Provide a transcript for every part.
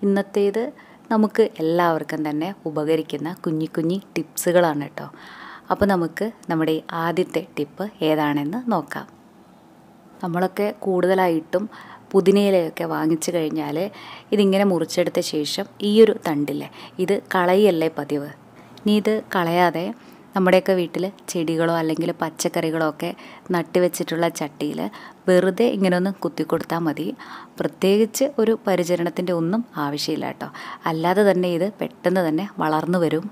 ഇന്നത്തേത് നമുക്ക് എല്ലാവർക്കും തന്നെ ഉപകരിക്കുന്ന കുഞ്ഞി കുഞ്ഞി ടിപ്സുകളാണ് കേട്ടോ അപ്പോൾ നമുക്ക് നമ്മുടെ ആദ്യത്തെ ടിപ്പ് ഏതാണെന്ന് നോക്കാം നമ്മളൊക്കെ കൂടുതലായിട്ടും പുതിനയിലയൊക്കെ വാങ്ങിച്ചു കഴിഞ്ഞാൽ ഇതിങ്ങനെ മുറിച്ചെടുത്ത ശേഷം ഈ ഒരു തണ്ടില്ലേ ഇത് കളയല്ലേ പതിവ് ഇനി ഇത് കളയാതെ നമ്മുടെയൊക്കെ വീട്ടിൽ ചെടികളോ അല്ലെങ്കിൽ പച്ചക്കറികളോ ഒക്കെ നട്ടുവെച്ചിട്ടുള്ള ചട്ടിയിൽ വെറുതെ ഇങ്ങനെ ഒന്ന് കുത്തിക്കൊടുത്താൽ മതി പ്രത്യേകിച്ച് ഒരു പരിചരണത്തിൻ്റെ ഒന്നും ആവശ്യമില്ല കേട്ടോ അല്ലാതെ തന്നെ ഇത് പെട്ടെന്ന് തന്നെ വളർന്നു വരും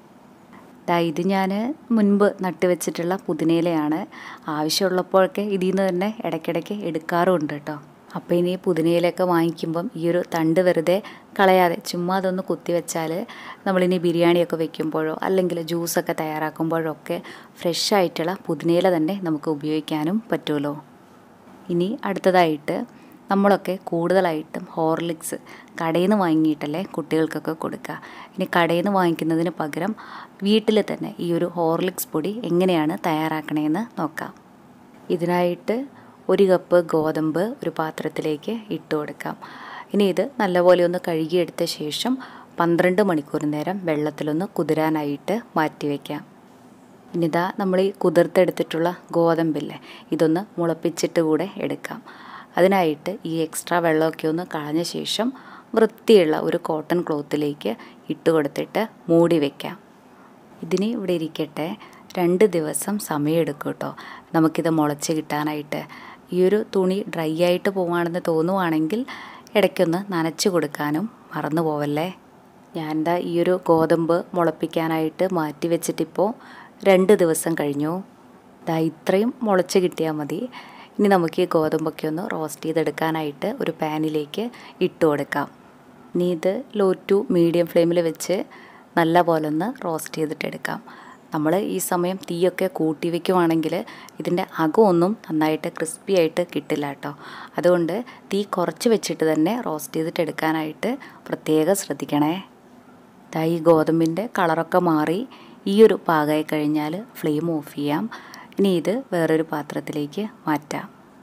ദാ ഇത് ഞാൻ മുൻപ് നട്ടുവെച്ചിട്ടുള്ള പുതിനയിലയാണ് ആവശ്യമുള്ളപ്പോഴൊക്കെ ഇതിൽ നിന്ന് തന്നെ ഇടയ്ക്കിടയ്ക്ക് എടുക്കാറുമുണ്ട് കേട്ടോ അപ്പോൾ ഇനി പുതിനയിലൊക്കെ വാങ്ങിക്കുമ്പം ഈ ഒരു തണ്ട് വെറുതെ കളയാതെ ചുമ്മാ അതൊന്ന് കുത്തി വെച്ചാൽ നമ്മളിനി ബിരിയാണിയൊക്കെ വെക്കുമ്പോഴോ അല്ലെങ്കിൽ ജ്യൂസൊക്കെ തയ്യാറാക്കുമ്പോഴോ ഒക്കെ ഫ്രഷ് ആയിട്ടുള്ള പുതിനയില തന്നെ നമുക്ക് ഉപയോഗിക്കാനും പറ്റുമല്ലോ ഇനി അടുത്തതായിട്ട് നമ്മളൊക്കെ കൂടുതലായിട്ടും ഹോർലിക്സ് കടയിൽ നിന്ന് വാങ്ങിയിട്ടല്ലേ കുട്ടികൾക്കൊക്കെ കൊടുക്കുക ഇനി കടയിൽ നിന്ന് വാങ്ങിക്കുന്നതിന് പകരം വീട്ടിൽ തന്നെ ഈ ഒരു ഹോർലിക്സ് പൊടി എങ്ങനെയാണ് തയ്യാറാക്കണേന്ന് നോക്കാം ഇതിനായിട്ട് ഒരു കപ്പ് ഗോതമ്പ് ഒരു പാത്രത്തിലേക്ക് ഇട്ട് കൊടുക്കാം ഇനി ഇത് നല്ലപോലെ ഒന്ന് കഴുകിയെടുത്ത ശേഷം പന്ത്രണ്ട് മണിക്കൂർ നേരം വെള്ളത്തിലൊന്ന് കുതിരാനായിട്ട് മാറ്റി വയ്ക്കാം ഇനിതാ നമ്മൾ ഈ കുതിർത്തെടുത്തിട്ടുള്ള ഗോതമ്പില്ലേ ഇതൊന്ന് മുളപ്പിച്ചിട്ട് കൂടെ എടുക്കാം അതിനായിട്ട് ഈ എക്സ്ട്രാ വെള്ളമൊക്കെ ഒന്ന് കളഞ്ഞ ശേഷം വൃത്തിയുള്ള ഒരു കോട്ടൺ ക്ലോത്തിലേക്ക് ഇട്ട് കൊടുത്തിട്ട് മൂടി വയ്ക്കാം ഇതിന് ഇവിടെ ഇരിക്കട്ടെ രണ്ട് ദിവസം സമയമെടുക്കും കേട്ടോ നമുക്കിത് മുളച്ച് കിട്ടാനായിട്ട് ഈ ഒരു തുണി ഡ്രൈ ആയിട്ട് പോവുകയാണെന്ന് തോന്നുവാണെങ്കിൽ ഇടയ്ക്കൊന്ന് നനച്ച് കൊടുക്കാനും മറന്നു പോവല്ലേ ഞാൻ എന്താ ഈ ഒരു ഗോതമ്പ് മുളപ്പിക്കാനായിട്ട് മാറ്റി വെച്ചിട്ടിപ്പോൾ രണ്ട് ദിവസം കഴിഞ്ഞു ദാ ഇത്രയും മുളച്ച് കിട്ടിയാൽ മതി ഇനി നമുക്ക് ഈ ഗോതമ്പൊക്കെ ഒന്ന് റോസ്റ്റ് ചെയ്തെടുക്കാനായിട്ട് ഒരു പാനിലേക്ക് ഇട്ട് കൊടുക്കാം ഇനി ഇത് ലോ ടു മീഡിയം ഫ്ലെയിമിൽ വെച്ച് നല്ല പോലെ ഒന്ന് റോസ്റ്റ് ചെയ്തിട്ടെടുക്കാം നമ്മൾ ഈ സമയം തീയൊക്കെ കൂട്ടി വയ്ക്കുവാണെങ്കിൽ ഇതിൻ്റെ അകമൊന്നും നന്നായിട്ട് ക്രിസ്പി ആയിട്ട് കിട്ടില്ല കേട്ടോ അതുകൊണ്ട് തീ കുറച്ച് വെച്ചിട്ട് തന്നെ റോസ്റ്റ് ചെയ്തിട്ട് എടുക്കാനായിട്ട് പ്രത്യേകം ശ്രദ്ധിക്കണേ ദാ ഈ ഗോതമ്പിൻ്റെ കളറൊക്കെ മാറി ഈ ഒരു പാകമായി കഴിഞ്ഞാൽ ഫ്ലെയിം ഓഫ് ചെയ്യാം ഇനി ഇത് വേറൊരു പാത്രത്തിലേക്ക് മാറ്റാം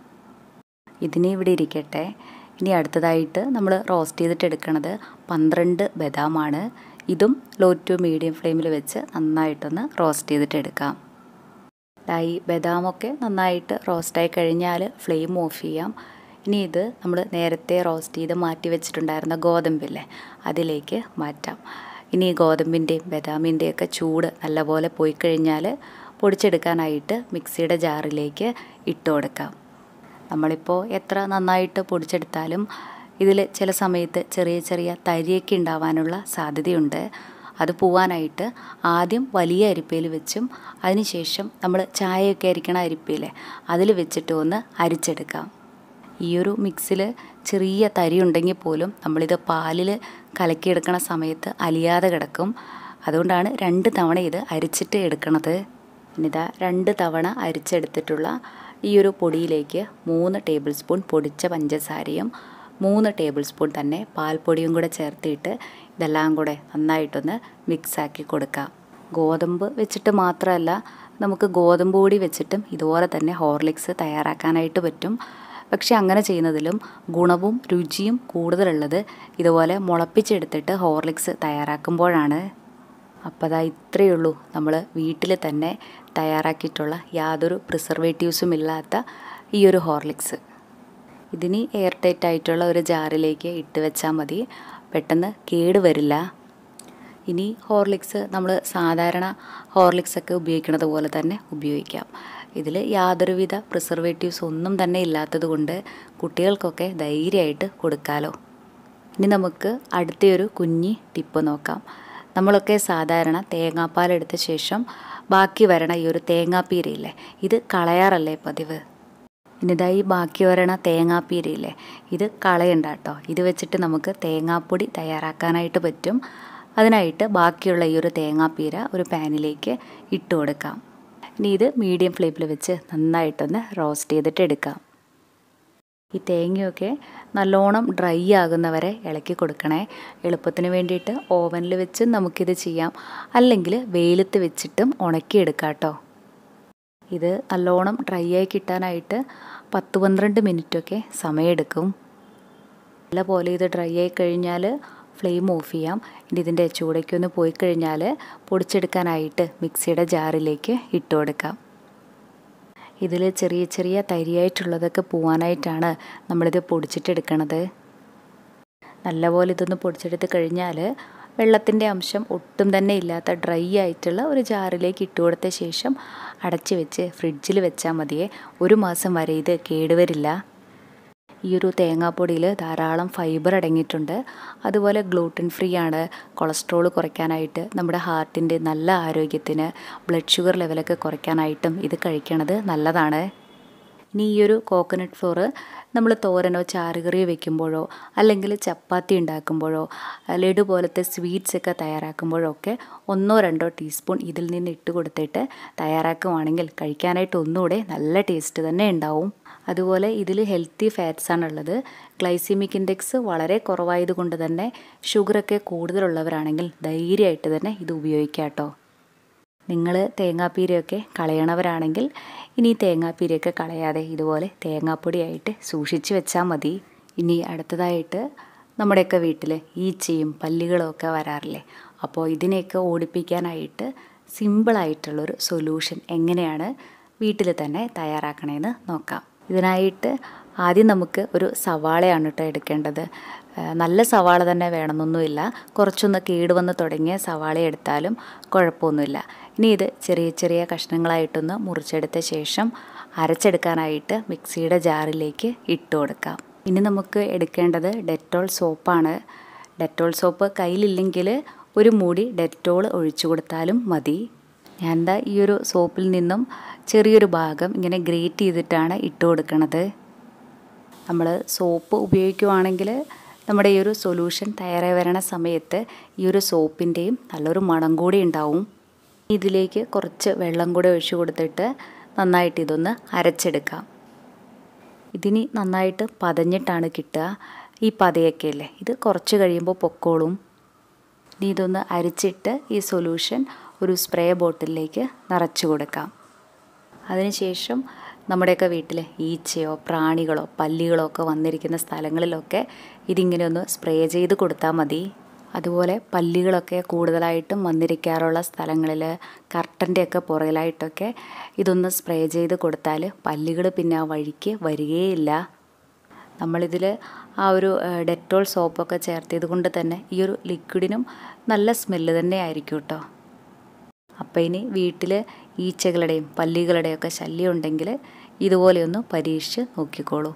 ഇതിനെ ഇവിടെ ഇരിക്കട്ടെ ഇനി അടുത്തതായിട്ട് നമ്മൾ റോസ്റ്റ് ചെയ്തിട്ട് എടുക്കുന്നത് പന്ത്രണ്ട് ബദാമാണ് ഇതും ലോ ടു മീഡിയം ഫ്ലെയിമിൽ വെച്ച് നന്നായിട്ടൊന്ന് റോസ്റ്റ് ചെയ്തിട്ട് എടുക്കാം ഈ ബദാമൊക്കെ നന്നായിട്ട് റോസ്റ്റായി കഴിഞ്ഞാൽ ഫ്ലെയിം ഓഫ് ചെയ്യാം ഇനി ഇത് നമ്മൾ നേരത്തെ റോസ്റ്റ് ചെയ്ത് മാറ്റി വെച്ചിട്ടുണ്ടായിരുന്ന ഗോതമ്പില്ലേ അതിലേക്ക് മാറ്റാം ഇനി ഈ ഗോതമ്പിൻ്റെയും ബദാമിൻ്റെയൊക്കെ ചൂട് നല്ലപോലെ പോയി കഴിഞ്ഞാൽ പൊടിച്ചെടുക്കാനായിട്ട് മിക്സിയുടെ ജാറിലേക്ക് ഇട്ട് കൊടുക്കാം നമ്മളിപ്പോൾ എത്ര നന്നായിട്ട് പൊടിച്ചെടുത്താലും ഇതിൽ ചില സമയത്ത് ചെറിയ ചെറിയ തരിയൊക്കെ ഉണ്ടാവാനുള്ള സാധ്യതയുണ്ട് അത് പോവാനായിട്ട് ആദ്യം വലിയ അരിപ്പയിൽ വെച്ചും അതിനുശേഷം നമ്മൾ ചായയൊക്കെ അരിക്കണ അരിപ്പയിലെ അതിൽ വെച്ചിട്ട് ഒന്ന് അരിച്ചെടുക്കാം ഈ ഒരു മിക്സിൽ ചെറിയ തരി ഉണ്ടെങ്കിൽ പോലും നമ്മളിത് പാലിൽ കലക്കിയെടുക്കണ സമയത്ത് അലിയാതെ കിടക്കും അതുകൊണ്ടാണ് രണ്ട് തവണ ഇത് അരിച്ചിട്ട് എടുക്കണത് ഇനിതാ രണ്ട് തവണ അരിച്ചെടുത്തിട്ടുള്ള ഈ ഒരു പൊടിയിലേക്ക് മൂന്ന് ടേബിൾ സ്പൂൺ പൊടിച്ച പഞ്ചസാരയും മൂന്ന് ടേബിൾ സ്പൂൺ തന്നെ പാൽപ്പൊടിയും കൂടെ ചേർത്തിട്ട് ഇതെല്ലാം കൂടെ നന്നായിട്ടൊന്ന് മിക്സാക്കി കൊടുക്കാം ഗോതമ്പ് വെച്ചിട്ട് മാത്രമല്ല നമുക്ക് ഗോതമ്പ് പൊടി വെച്ചിട്ടും ഇതുപോലെ തന്നെ ഹോർലിക്സ് തയ്യാറാക്കാനായിട്ട് പറ്റും പക്ഷേ അങ്ങനെ ചെയ്യുന്നതിലും ഗുണവും രുചിയും കൂടുതലുള്ളത് ഇതുപോലെ മുളപ്പിച്ചെടുത്തിട്ട് ഹോർലിക്സ് തയ്യാറാക്കുമ്പോഴാണ് അപ്പോൾ അതാ ഇത്രയേ ഉള്ളൂ നമ്മൾ വീട്ടിൽ തന്നെ തയ്യാറാക്കിയിട്ടുള്ള യാതൊരു പ്രിസർവേറ്റീവ്സും ഇല്ലാത്ത ഈ ഒരു ഹോർലിക്സ് ഇതിന് എയർ ടൈറ്റ് ആയിട്ടുള്ള ഒരു ജാറിലേക്ക് ഇട്ട് വെച്ചാൽ മതി പെട്ടെന്ന് കേട് വരില്ല ഇനി ഹോർലിക്സ് നമ്മൾ സാധാരണ ഹോർലിക്സ് ഒക്കെ ഉപയോഗിക്കുന്നത് പോലെ തന്നെ ഉപയോഗിക്കാം ഇതിൽ യാതൊരുവിധ പ്രിസർവേറ്റീവ്സ് ഒന്നും തന്നെ ഇല്ലാത്തത് കൊണ്ട് കുട്ടികൾക്കൊക്കെ ധൈര്യമായിട്ട് കൊടുക്കാമല്ലോ ഇനി നമുക്ക് അടുത്തൊരു കുഞ്ഞി ടിപ്പ് നോക്കാം നമ്മളൊക്കെ സാധാരണ തേങ്ങാപ്പാൽ എടുത്ത ശേഷം ബാക്കി വരണ ഈ ഒരു തേങ്ങാപ്പീരയില്ലേ ഇത് കളയാറല്ലേ പതിവ് ഇനിതാ ഈ ബാക്കി വരണ തേങ്ങാപ്പീരയില്ലേ ഇത് കളയണ്ട കേട്ടോ ഇത് വെച്ചിട്ട് നമുക്ക് തേങ്ങാപ്പൊടി തയ്യാറാക്കാനായിട്ട് പറ്റും അതിനായിട്ട് ബാക്കിയുള്ള ഈ ഒരു തേങ്ങാപ്പീര ഒരു പാനിലേക്ക് ഇട്ട് കൊടുക്കാം ഇനി ഇത് മീഡിയം ഫ്ലെയിമിൽ വെച്ച് നന്നായിട്ടൊന്ന് റോസ്റ്റ് ചെയ്തിട്ട് എടുക്കാം ഈ തേങ്ങയൊക്കെ നല്ലോണം ഡ്രൈ ആകുന്നവരെ ഇളക്കി കൊടുക്കണേ എളുപ്പത്തിന് വേണ്ടിയിട്ട് ഓവനിൽ വെച്ച് നമുക്കിത് ചെയ്യാം അല്ലെങ്കിൽ വെയിലത്ത് വെച്ചിട്ടും ഉണക്കിയെടുക്കാം കേട്ടോ ഇത് നല്ലോണം ഡ്രൈ ആയി കിട്ടാനായിട്ട് പത്ത് പന്ത്രണ്ട് മിനിറ്റൊക്കെ സമയമെടുക്കും നല്ലപോലെ ഇത് ഡ്രൈ ആയി കഴിഞ്ഞാൽ ഫ്ലെയിം ഓഫ് ചെയ്യാം ഇനി ഇതിൻ്റെ ചൂടയ്ക്കൊന്ന് പോയി കഴിഞ്ഞാൽ പൊടിച്ചെടുക്കാനായിട്ട് മിക്സിയുടെ ജാറിലേക്ക് ഇട്ട് കൊടുക്കാം ഇതിൽ ചെറിയ ചെറിയ തരിയായിട്ടുള്ളതൊക്കെ പോവാനായിട്ടാണ് നമ്മളിത് പൊടിച്ചിട്ടെടുക്കണത് നല്ലപോലെ ഇതൊന്ന് പൊടിച്ചെടുത്ത് കഴിഞ്ഞാൽ വെള്ളത്തിൻ്റെ അംശം ഒട്ടും തന്നെ ഇല്ലാത്ത ഡ്രൈ ആയിട്ടുള്ള ഒരു ജാറിലേക്ക് ഇട്ട് കൊടുത്ത ശേഷം അടച്ച് വെച്ച് ഫ്രിഡ്ജിൽ വെച്ചാൽ മതിയേ ഒരു മാസം വരെ ഇത് കേടുവരില്ല ഈ ഒരു തേങ്ങാപ്പൊടിയിൽ ധാരാളം ഫൈബർ അടങ്ങിയിട്ടുണ്ട് അതുപോലെ ഗ്ലൂട്ടൻ ഫ്രീ ആണ് കൊളസ്ട്രോൾ കുറയ്ക്കാനായിട്ട് നമ്മുടെ ഹാർട്ടിൻ്റെ നല്ല ആരോഗ്യത്തിന് ബ്ലഡ് ഷുഗർ ലെവലൊക്കെ കുറയ്ക്കാനായിട്ടും ഇത് കഴിക്കണത് നല്ലതാണ് ഇനി ഈ ഒരു കോക്കനട്ട് ഫ്ലോറ് നമ്മൾ തോരനോ ചാറുകറിയോ വെക്കുമ്പോഴോ അല്ലെങ്കിൽ ചപ്പാത്തി ഉണ്ടാക്കുമ്പോഴോ ലഡു പോലത്തെ സ്വീറ്റ്സ് ഒക്കെ തയ്യാറാക്കുമ്പോഴോ ഒക്കെ ഒന്നോ രണ്ടോ ടീസ്പൂൺ ഇതിൽ നിന്ന് ഇട്ട് കൊടുത്തിട്ട് തയ്യാറാക്കുവാണെങ്കിൽ കഴിക്കാനായിട്ട് ഒന്നുകൂടെ നല്ല ടേസ്റ്റ് തന്നെ ഉണ്ടാവും അതുപോലെ ഇതിൽ ഹെൽത്തി ഫാറ്റ്സ് ആണുള്ളത് ഗ്ലൈസിമിക് ഇൻഡെക്സ് വളരെ കുറവായതുകൊണ്ട് തന്നെ ഷുഗറൊക്കെ കൂടുതലുള്ളവരാണെങ്കിൽ ധൈര്യമായിട്ട് തന്നെ ഇത് ഉപയോഗിക്കാം കേട്ടോ നിങ്ങൾ തേങ്ങാപ്പീരയൊക്കെ കളയണവരാണെങ്കിൽ ഇനി തേങ്ങാപ്പീരയൊക്കെ കളയാതെ ഇതുപോലെ തേങ്ങാപ്പൊടിയായിട്ട് സൂക്ഷിച്ച് വെച്ചാൽ മതി ഇനി അടുത്തതായിട്ട് നമ്മുടെയൊക്കെ വീട്ടിൽ ഈച്ചയും പല്ലികളും ഒക്കെ വരാറില്ലേ അപ്പോൾ ഇതിനെയൊക്കെ ഓടിപ്പിക്കാനായിട്ട് സിമ്പിളായിട്ടുള്ളൊരു സൊല്യൂഷൻ എങ്ങനെയാണ് വീട്ടിൽ തന്നെ തയ്യാറാക്കണമെന്ന് നോക്കാം ഇതിനായിട്ട് ആദ്യം നമുക്ക് ഒരു സവാളയാണ് കേട്ടോ എടുക്കേണ്ടത് നല്ല സവാള തന്നെ വേണമെന്നൊന്നുമില്ല കുറച്ചൊന്ന് കേടുവന്ന് തുടങ്ങിയ സവാള എടുത്താലും കുഴപ്പമൊന്നുമില്ല ഇനി ഇത് ചെറിയ ചെറിയ കഷ്ണങ്ങളായിട്ടൊന്ന് മുറിച്ചെടുത്ത ശേഷം അരച്ചെടുക്കാനായിട്ട് മിക്സിയുടെ ജാറിലേക്ക് ഇട്ട് കൊടുക്കാം ഇനി നമുക്ക് എടുക്കേണ്ടത് ഡെറ്റോൾ സോപ്പാണ് ഡെറ്റോൾ സോപ്പ് കയ്യിലില്ലെങ്കിൽ ഒരു മൂടി ഡെറ്റോൾ ഒഴിച്ചു കൊടുത്താലും മതി ഞാൻ എന്താ ഈ ഒരു സോപ്പിൽ നിന്നും ചെറിയൊരു ഭാഗം ഇങ്ങനെ ഗ്രേറ്റ് ചെയ്തിട്ടാണ് ഇട്ട് കൊടുക്കണത് നമ്മൾ സോപ്പ് ഉപയോഗിക്കുവാണെങ്കിൽ നമ്മുടെ ഈ ഒരു സൊല്യൂഷൻ തയ്യാറായി വരണ സമയത്ത് ഈ ഒരു സോപ്പിൻ്റെയും നല്ലൊരു മണം കൂടി ഉണ്ടാവും ഇതിലേക്ക് കുറച്ച് വെള്ളം കൂടെ ഒഴിച്ചു കൊടുത്തിട്ട് നന്നായിട്ട് ഇതൊന്ന് അരച്ചെടുക്കാം ഇതിനി നന്നായിട്ട് പതഞ്ഞിട്ടാണ് കിട്ടുക ഈ പതയൊക്കെ അല്ലേ ഇത് കുറച്ച് കഴിയുമ്പോൾ പൊക്കോളും ഇനി ഇതൊന്ന് അരിച്ചിട്ട് ഈ സൊല്യൂഷൻ ഒരു സ്പ്രേ ബോട്ടിലേക്ക് നിറച്ചു കൊടുക്കാം അതിനുശേഷം നമ്മുടെയൊക്കെ വീട്ടിൽ ഈച്ചയോ പ്രാണികളോ പല്ലികളോ ഒക്കെ വന്നിരിക്കുന്ന സ്ഥലങ്ങളിലൊക്കെ ഇതിങ്ങനെ ഒന്ന് സ്പ്രേ ചെയ്ത് കൊടുത്താൽ മതി അതുപോലെ പല്ലികളൊക്കെ കൂടുതലായിട്ടും വന്നിരിക്കാറുള്ള സ്ഥലങ്ങളിൽ കർട്ടൻ്റെയൊക്കെ പുറകിലായിട്ടൊക്കെ ഇതൊന്ന് സ്പ്രേ ചെയ്ത് കൊടുത്താൽ പല്ലികൾ പിന്നെ ആ വഴിക്ക് വരികയില്ല നമ്മളിതിൽ ആ ഒരു ഡെറ്റോൾ സോപ്പൊക്കെ ചേർത്തത് കൊണ്ട് തന്നെ ഈ ഒരു ലിക്വിഡിനും നല്ല സ്മെല്ല് തന്നെ ആയിരിക്കും കേട്ടോ അപ്പോൾ ഇനി വീട്ടിൽ ഈച്ചകളുടെയും പല്ലികളുടെയും ഒക്കെ ശല്യം ഉണ്ടെങ്കിൽ ഇതുപോലെയൊന്ന് പരീക്ഷിച്ച് നോക്കിക്കോളൂ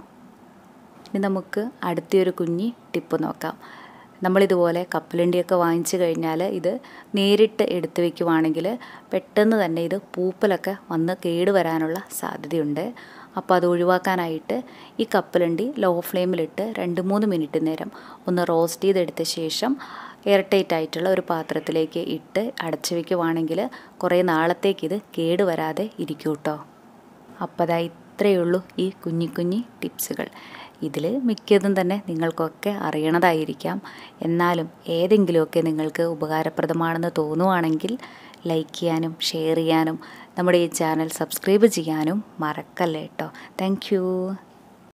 ഇനി നമുക്ക് അടുത്തൊരു കുഞ്ഞി ടിപ്പ് നോക്കാം നമ്മളിതുപോലെ കപ്പലണ്ടിയൊക്കെ വാങ്ങിച്ചു കഴിഞ്ഞാൽ ഇത് നേരിട്ട് എടുത്തു വയ്ക്കുവാണെങ്കിൽ പെട്ടെന്ന് തന്നെ ഇത് പൂപ്പലൊക്കെ വന്ന് കേടുവരാനുള്ള സാധ്യതയുണ്ട് അപ്പോൾ അത് ഒഴിവാക്കാനായിട്ട് ഈ കപ്പലണ്ടി ലോ ഫ്ലെയിമിലിട്ട് രണ്ട് മൂന്ന് മിനിറ്റ് നേരം ഒന്ന് റോസ്റ്റ് ചെയ്തെടുത്ത ശേഷം എയർ ടൈറ്റ് ആയിട്ടുള്ള ഒരു പാത്രത്തിലേക്ക് ഇട്ട് അടച്ചു വയ്ക്കുവാണെങ്കിൽ കുറേ നാളത്തേക്ക് ഇത് കേടുവരാതെ ഇരിക്കും കേട്ടോ അപ്പോൾ അതാ ഇത്രയേ ഉള്ളൂ ഈ കുഞ്ഞി കുഞ്ഞി ടിപ്സുകൾ ഇതിൽ മിക്കതും തന്നെ നിങ്ങൾക്കൊക്കെ അറിയണതായിരിക്കാം എന്നാലും ഏതെങ്കിലുമൊക്കെ നിങ്ങൾക്ക് ഉപകാരപ്രദമാണെന്ന് തോന്നുവാണെങ്കിൽ ലൈക്ക് ചെയ്യാനും ഷെയർ ചെയ്യാനും നമ്മുടെ ഈ ചാനൽ സബ്സ്ക്രൈബ് ചെയ്യാനും മറക്കല്ലേ കേട്ടോ താങ്ക്